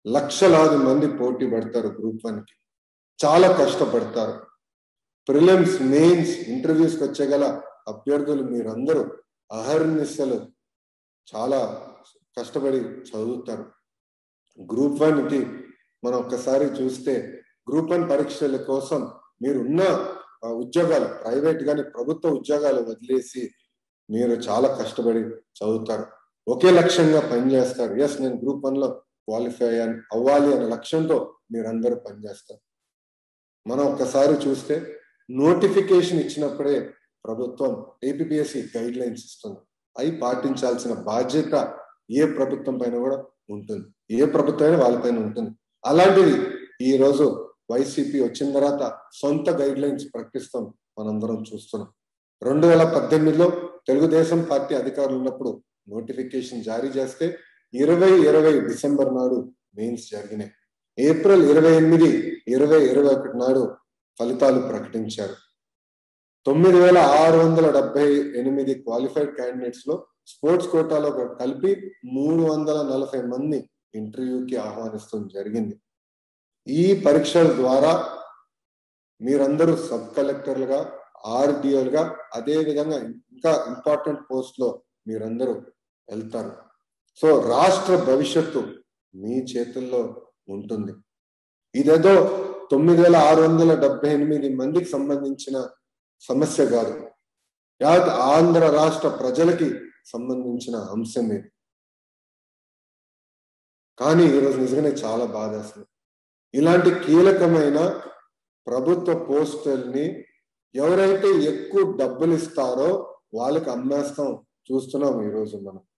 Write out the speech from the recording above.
లక్షలాది మంది పోటీ పడతారు గ్రూప్ వన్ కి చాలా కష్టపడతారు ప్రిలిమ్స్ మెయిన్స్ ఇంటర్వ్యూస్కి వచ్చేగల అభ్యర్థులు మీరందరూ అహర్నిశలు చాలా కష్టపడి చదువుతారు గ్రూప్ వన్ కి మనం ఒక్కసారి చూస్తే గ్రూప్ వన్ పరీక్షల కోసం మీరున్న ఆ, ఉద్యోగాలు ప్రైవేట్ గాని ప్రభుత్వ ఉద్యోగాలు వదిలేసి మీరు చాలా కష్టపడి చదువుతారు ఒకే లక్ష్యంగా పనిచేస్తారు ఎస్ నేను గ్రూప్ వన్ లో క్వాలిఫై అయ్యాను అవ్వాలి అనే లక్ష్యంతో మీరందరూ పనిచేస్తారు మనం ఒక్కసారి చూస్తే నోటిఫికేషన్ ఇచ్చినప్పుడే ప్రభుత్వం ఏపీఎస్సి గైడ్ లైన్స్ ఇస్తుంది అవి పాటించాల్సిన బాధ్యత ఏ ప్రభుత్వం పైన కూడా ఉంటుంది ఏ ప్రభుత్వం అయినా వాళ్ళపైన ఉంటుంది అలాంటిది ఈ రోజు వైసీపీ వచ్చిన తర్వాత సొంత గైడ్ లైన్స్ ప్రకటిస్తాం మనందరం చూస్తున్నాం రెండు వేల పద్దెనిమిదిలో తెలుగుదేశం పార్టీ అధికారులు ఉన్నప్పుడు నోటిఫికేషన్ జారీ చేస్తే ఇరవై ఇరవై డిసెంబర్ నాడు మెయిన్స్ జరిగినాయి ఏప్రిల్ ఇరవై ఎనిమిది ఇరవై ఇరవై ఒకటి నాడు ఫలితాలు ప్రకటించారు తొమ్మిది వేల ఆరు వందల డెబ్బై ఎనిమిది క్వాలిఫైడ్ క్యాండిడేట్స్ లో స్పోర్ట్స్ కోటాలో కలిపి మూడు వందల నలభై మంది ఇంటర్వ్యూకి ఆహ్వానిస్తూ జరిగింది ఈ పరీక్షల ద్వారా మీరందరూ సబ్ కలెక్టర్లుగా ఆర్డిఓలుగా అదే విధంగా ఇంకా ఇంపార్టెంట్ పోస్ట్ లో మీరందరూ వెళ్తారు సో రాష్ట్ర భవిష్యత్తు మీ చేతుల్లో ఉంటుంది ఇదేదో తొమ్మిది వేల ఆరు వందల డెబ్బై ఎనిమిది మందికి సంబంధించిన సమస్య కాదు యావత్ ఆంధ్ర రాష్ట్ర ప్రజలకి సంబంధించిన అంశం ఇది కానీ ఈరోజు నిజంగానే చాలా బాధేస్తుంది ఇలాంటి కీలకమైన ప్రభుత్వ పోస్టుల్ని ఎవరైతే ఎక్కువ డబ్బులు ఇస్తారో వాళ్ళకి అమ్మేస్తాం చూస్తున్నాం ఈరోజు మనం